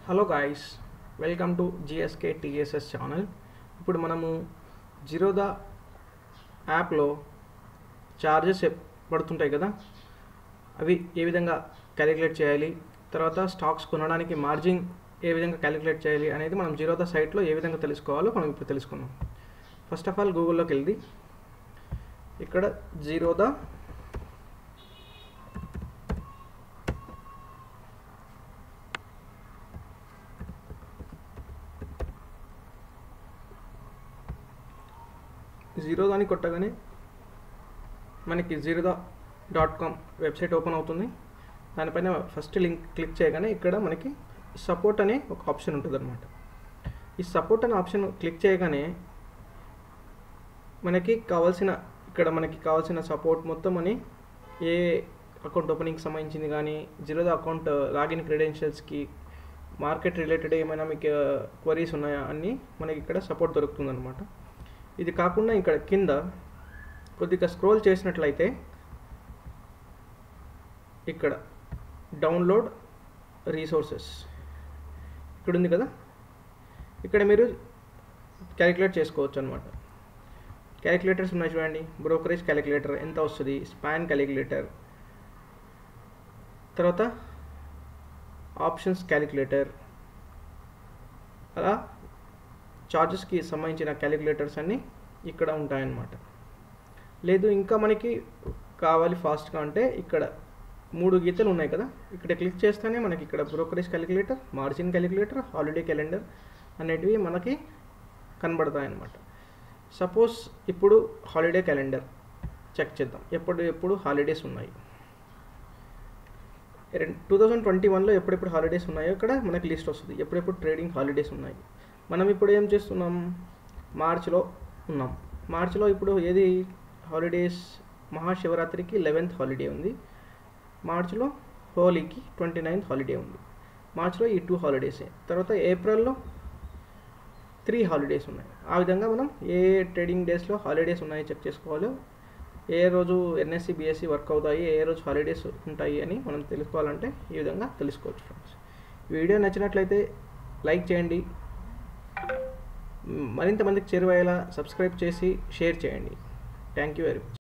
hello guys welcome to GSK TSS channel ఇప్పుడు మనము జిరోదా యాప్లో చార్జెస్ పడుతుంటాయి కదా అవి ఏ విధంగా క్యాలిక్యులేట్ చేయాలి తర్వాత స్టాక్స్ కొనడానికి మార్జిన్ ఏ విధంగా క్యాలిక్యులేట్ చేయాలి అనేది మనం జీరోదా సైట్లో ఏ విధంగా తెలుసుకోవాలో మనం ఇప్పుడు తెలుసుకుందాం ఫస్ట్ ఆఫ్ ఆల్ గూగుల్లోకి వెళ్ళి ఇక్కడ జీరోదా జీరోదా అని కొట్టగానే మనకి Zerodha dot com website open అవుతుంది దానిపైన ఫస్ట్ లింక్ క్లిక్ చేయగానే ఇక్కడ మనకి సపోర్ట్ అనే ఒక ఆప్షన్ ఉంటుంది అనమాట ఈ సపోర్ట్ అనే ఆప్షన్ క్లిక్ చేయగానే మనకి కావాల్సిన ఇక్కడ మనకి కావాల్సిన సపోర్ట్ మొత్తం అని ఏ అకౌంట్ ఓపెనింగ్కి సంబంధించింది కానీ జీరోదా అకౌంట్ లాగిన్ క్రెడెన్షియల్స్కి మార్కెట్ రిలేటెడ్ ఏమైనా మీకు క్వరీస్ ఉన్నాయా అన్నీ మనకి ఇక్కడ సపోర్ట్ దొరుకుతుంది అనమాట ఇది కాకుండా ఇక్కడ కింద కొద్దిగా స్క్రోల్ చేసినట్లయితే ఇక్కడ డౌన్లోడ్ రీసోర్సెస్ ఇక్కడ ఉంది కదా ఇక్కడ మీరు క్యాలిక్యులేట్ చేసుకోవచ్చు అనమాట క్యాలిక్యులేటర్స్ ఉన్నాయి చూడండి బ్రోకరేజ్ క్యాలిక్యులేటర్ ఎంత వస్తుంది స్పాన్ క్యాలిక్యులేటర్ తర్వాత ఆప్షన్స్ క్యాలిక్యులేటర్ అలా చార్జెస్కి సంబంధించిన క్యాలిక్యులేటర్స్ అన్నీ ఇక్కడ ఉంటాయన్నమాట లేదు ఇంకా మనకి కావాలి ఫాస్ట్గా అంటే ఇక్కడ మూడు గీతలు ఉన్నాయి కదా ఇక్కడ క్లిక్ చేస్తేనే మనకి ఇక్కడ brokerage calculator margin calculator holiday calendar అనేటివి మనకి కనబడతాయి అన్నమాట సపోజ్ ఇప్పుడు హాలిడే క్యాలెండర్ చెక్ చేద్దాం ఎప్పుడు ఎప్పుడు హాలిడేస్ ఉన్నాయి టూ థౌజండ్ ట్వంటీ వన్లో ఎప్పుడెప్పుడు హాలిడేస్ ఉన్నాయో ఇక్కడ మనకి లిస్ట్ వస్తుంది ఎప్పుడెప్పుడు ట్రేడింగ్ హాలిడేస్ ఉన్నాయి మనం ఇప్పుడు ఏం చేస్తున్నాం మార్చ్లో ఉన్నాం మార్చ్లో ఇప్పుడు ఏది హాలిడేస్ మహాశివరాత్రికి లెవెన్త్ హాలిడే ఉంది మార్చ్లో హోలీకి ట్వంటీ నైన్త్ హాలిడే ఉంది మార్చ్లో ఈ టూ హాలిడేసే తర్వాత ఏప్రిల్లో త్రీ హాలిడేస్ ఉన్నాయి ఆ విధంగా మనం ఏ ట్రేడింగ్ డేస్లో హాలిడేస్ ఉన్నాయో చెక్ చేసుకోవాలో ఏ రోజు ఎన్ఎస్సి బిఎస్సి వర్క్ అవుతాయి ఏ రోజు హాలిడేస్ ఉంటాయి అని మనం తెలుసుకోవాలంటే ఈ విధంగా తెలుసుకోవచ్చు ఫ్రెండ్స్ వీడియో నచ్చినట్లయితే లైక్ చేయండి మరింత మందికి చేరువయ్యేలా సబ్స్క్రైబ్ చేసి షేర్ చేయండి థ్యాంక్ యూ వెరీ మచ్